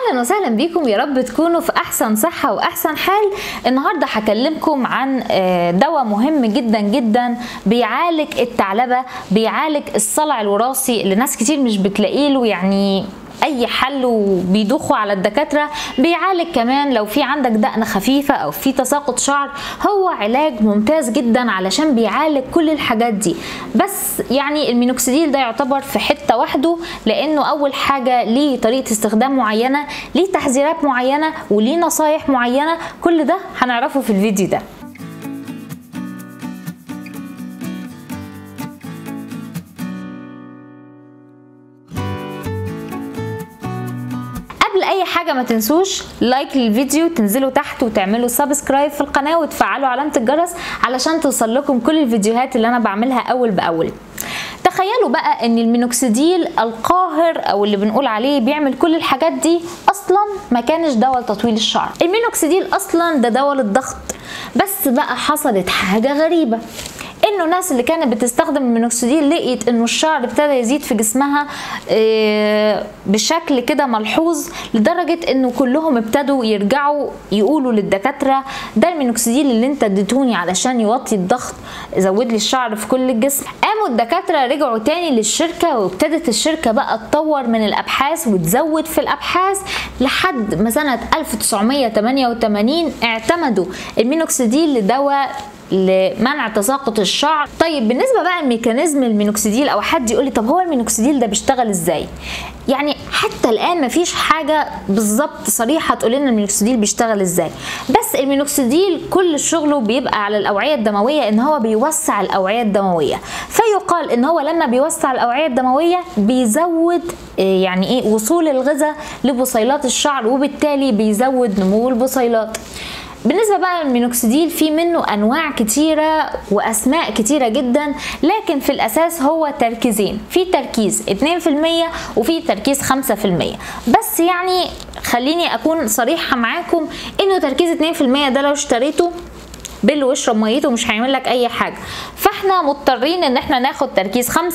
اهلا وسهلا بيكم يا رب تكونوا في احسن صحه واحسن حال النهارده هكلمكم عن دواء مهم جدا جدا بيعالج الثعلبه بيعالج الصلع الوراثي اللي ناس كتير مش بتلاقي له يعني اي حل وبيدوخوا على الدكاتره بيعالج كمان لو في عندك دقن خفيفه او في تساقط شعر هو علاج ممتاز جدا علشان بيعالج كل الحاجات دي بس يعني المينوكسيديل ده يعتبر في حته وحده لانه اول حاجه ليه طريقه استخدام معينه ليه تحذيرات معينه وليه نصايح معينه كل ده هنعرفه في الفيديو ده قبل اي حاجه ما تنسوش لايك للفيديو تنزلوا تحت وتعملوا سبسكرايب في القناه وتفعلوا علامه الجرس علشان توصل لكم كل الفيديوهات اللي انا بعملها اول باول تخيلوا بقى ان المينوكسيديل القاهر او اللي بنقول عليه بيعمل كل الحاجات دي اصلا ما كانش دواء لتطويل الشعر المينوكسيديل اصلا ده دواء للضغط بس بقى حصلت حاجه غريبه انه الناس اللي كانت بتستخدم المينوكسيديل لقيت انه الشعر ابتدى يزيد في جسمها بشكل كده ملحوظ لدرجه انه كلهم ابتدوا يرجعوا يقولوا للدكاتره ده المينوكسيديل اللي انت اديتوني علشان يوطي الضغط زود لي الشعر في كل الجسم قاموا الدكاتره رجعوا تاني للشركه وابتدت الشركه بقى تطور من الابحاث وتزود في الابحاث لحد ما سنه 1988 اعتمدوا المينوكسيديل لدواء لمنع تساقط الشعر طيب بالنسبه بقى لميكانيزم المينوكسيديل او حد يقول لي طب هو المينوكسيديل ده بيشتغل ازاي يعني حتى الان مفيش حاجه بالظبط صريحه تقول لنا المينوكسيديل بيشتغل ازاي بس المينوكسيديل كل شغله بيبقى على الاوعيه الدمويه ان هو بيوسع الاوعيه الدمويه فيقال ان هو لما بيوسع الاوعيه الدمويه بيزود يعني ايه وصول الغذاء لبصيلات الشعر وبالتالي بيزود نمو البصيلات بالنسبة بقى للمينوكسيديل في منه أنواع كتيرة وأسماء كتيرة جدا لكن في الأساس هو تركيزين في تركيز 2% وفي تركيز 5% بس يعني خليني أكون صريحة معاكم إنه تركيز 2% ده لو اشتريته بل واشرب ميته مش هيعمل لك اي حاجه فاحنا مضطرين ان احنا ناخد تركيز 5%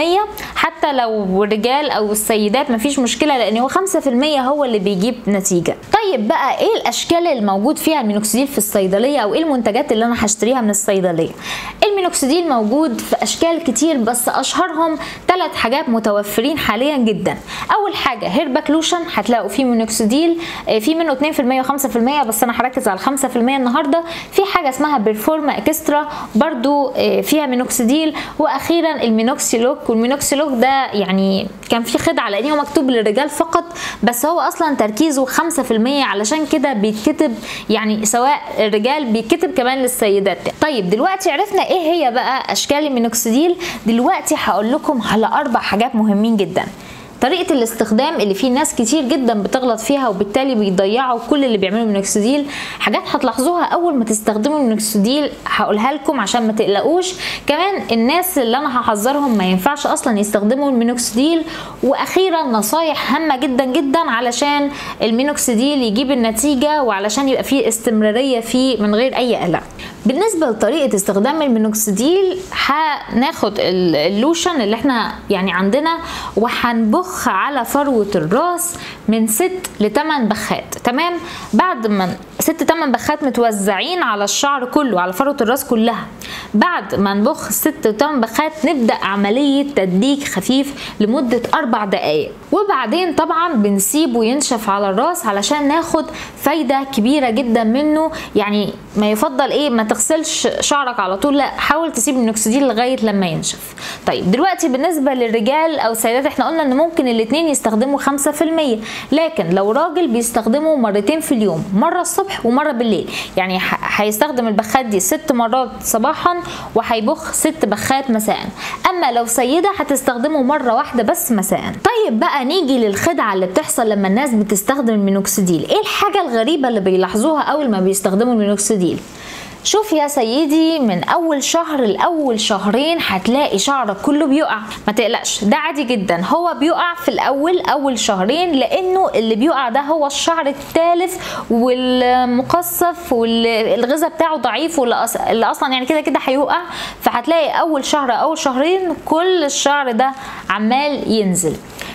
حتى لو الرجال او السيدات مفيش مشكله لان هو 5% هو اللي بيجيب نتيجه طيب بقى ايه الاشكال الموجود فيها المينوكسيديل في الصيدليه او ايه المنتجات اللي انا هشتريها من الصيدليه المينوكسيديل موجود في اشكال كتير بس اشهرهم ثلاث حاجات متوفرين حاليا جدا اول حاجه هيرباك لوشن هتلاقوا فيه مينوكسيديل في منه 2% و5% بس انا هركز على 5% النهارده في حاجه اسمها بيرفورما اكسترا برضو فيها مينوكسيديل واخيرا المينوكسيلوك والمينوكسيلوك ده يعني كان في خدعه لان هو مكتوب للرجال فقط بس هو اصلا تركيزه 5% علشان كده بيتكتب يعني سواء الرجال بيتكتب كمان للسيدات طيب دلوقتي عرفنا ايه هي بقى اشكال المينوكسيديل دلوقتي هقول لكم على اربع حاجات مهمين جدا طريقه الاستخدام اللي فيه ناس كتير جدا بتغلط فيها وبالتالي بيضيعوا كل اللي بيعملوا مينوكسيديل حاجات هتلاحظوها اول ما تستخدموا المينوكسيديل هقولها لكم عشان ما تقلقوش كمان الناس اللي انا هحذرهم ما ينفعش اصلا يستخدموا المينوكسيديل واخيرا نصايح هامه جدا جدا علشان المينوكسيديل يجيب النتيجه وعلشان يبقى فيه استمراريه فيه من غير اي قلق بالنسبه لطريقه استخدام المينوكسيديل هناخد اللوشن اللي احنا يعني عندنا وهنبخ على فروه الراس من 6 ل 8 بخات تمام بعد ما 6 8 بخات متوزعين على الشعر كله على فروه الراس كلها بعد ما نبخ 6 8 بخات نبدا عمليه تدليك خفيف لمده 4 دقائق وبعدين طبعا بنسيبه ينشف على الراس علشان ناخد فايده كبيره جدا منه يعني ما يفضل ايه ما تغسلش شعرك على طول لا حاول تسيب المينوكسيديل لغايه لما ينشف طيب دلوقتي بالنسبه للرجال او السيدات احنا قلنا ان ممكن الاثنين يستخدموا 5% لكن لو راجل بيستخدمه مرتين في اليوم مره الصبح ومره بالليل يعني هيستخدم البخات دي ست مرات صباحا وهيبخ ست بخات مساء اما لو سيده هتستخدمه مره واحده بس مساء طيب بقى نيجي للخدعه اللي بتحصل لما الناس بتستخدم المينوكسيديل ايه الحاجه الغريبه اللي بيلاحظوها اول ما بيستخدموا المينوكسيديل شوف يا سيدي من اول شهر لاول شهرين هتلاقي شعرك كله بيقع ما تقلقش ده عادي جدا هو بيقع في الاول اول شهرين لانه اللي بيقع ده هو الشعر التالف والمقصف والغذاء بتاعه ضعيف واللي اصلا يعني كده كده هيقع فهتلاقي اول شهر اول شهرين كل الشعر ده عمال ينزل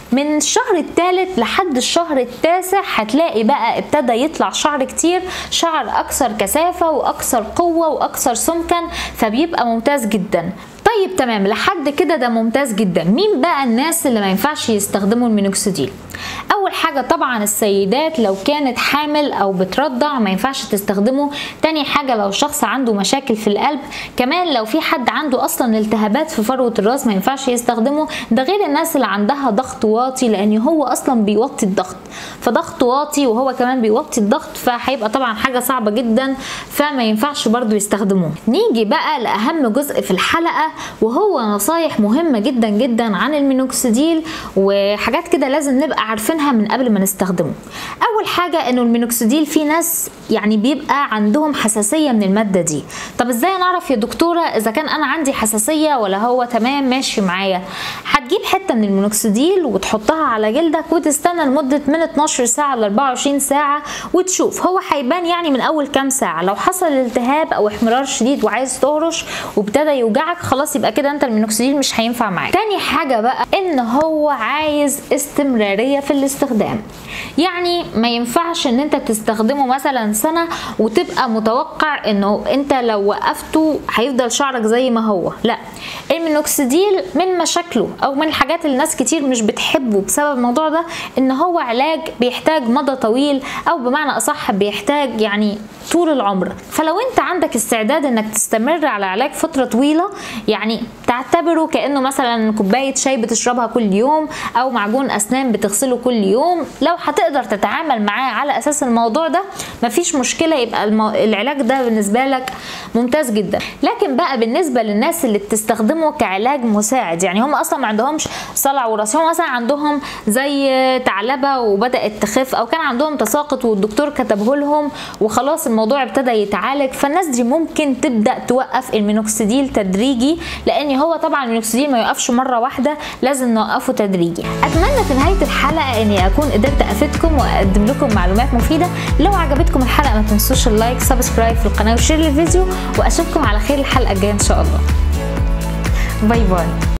من الشهر الثالث لحد الشهر التاسع هتلاقي بقى ابتدى يطلع شعر كتير شعر اكثر كثافه واكثر قوه واكثر سمكا فبيبقى ممتاز جدا طيب تمام لحد كده ده ممتاز جدا مين بقى الناس اللي ما ينفعش يستخدموا المينوكسيديل اول حاجه طبعا السيدات لو كانت حامل او بترضع ما ينفعش تستخدمه تاني حاجه لو شخص عنده مشاكل في القلب كمان لو في حد عنده اصلا التهابات في فروه الراس ما ينفعش يستخدمه ده غير الناس اللي عندها ضغط واطي لان هو اصلا بيوطي الضغط فضغط واطي وهو كمان بيوطي الضغط فهيبقى طبعا حاجه صعبه جدا فما ينفعش برضو يستخدموه نيجي بقى لاهم جزء في الحلقه وهو نصايح مهمه جدا جدا عن المينوكسيديل وحاجات كده لازم نبقى عارفينها من قبل ما نستخدمه اول حاجه انه المينوكسيديل في ناس يعني بيبقى عندهم حساسيه من الماده دي طب ازاي نعرف يا دكتوره اذا كان انا عندي حساسيه ولا هو تمام ماشي معايا هتجيب حته من المينوكسيديل وتحطها على جلدك وتستنى لمده من 12 ساعه ل 24 ساعه وتشوف هو هيبان يعني من اول كام ساعه لو حصل التهاب او احمرار شديد وعايز تهرش وابتدى يوجعك خلاص يبقى كده انت المينوكسيديل مش هينفع معاك تاني حاجه بقى ان هو عايز استمراريه في الاستخدام يعني ما ينفعش ان انت تستخدمه مثلا سنه وتبقى متوقع انه انت لو وقفته هيفضل شعرك زي ما هو لا المينوكسيديل من مشاكله او من الحاجات اللي ناس كتير مش بتحبه بسبب الموضوع ده ان هو علاج بيحتاج مدى طويل او بمعنى اصح بيحتاج يعني طول العمر فلو انت عندك استعداد انك تستمر على علاج فتره طويله يعني تعتبره كانه مثلا كوبايه شاي بتشربها كل يوم او معجون اسنان بتغسله كل يوم لو هتقدر تتعامل معاه على اساس الموضوع ده مفيش مشكله يبقى المو... العلاج ده بالنسبه لك ممتاز جدا لكن بقى بالنسبه للناس اللي بتستخدمه كعلاج مساعد يعني هم اصلا ما عندهمش صلع وراثي هم مثلا عندهم زي ثعلبه وبدات تخف او كان عندهم تساقط والدكتور كتبه لهم وخلاص الموضوع ابتدى يتعالج فالناس دي ممكن تبدا توقف المينوكسيديل تدريجي لان هو طبعا المينوكسيديل ما يوقفش مره واحده لازم نوقفه تدريجي اتمنى في نهايه الحلقه اني اكون قدرت افيدكم واقدم لكم معلومات مفيده لو عجبتكم الحلقه ما تنسوش اللايك سبسكرايب في القناه وشير الفيديو واشوفكم على خير الحلقه الجايه ان شاء الله باي باي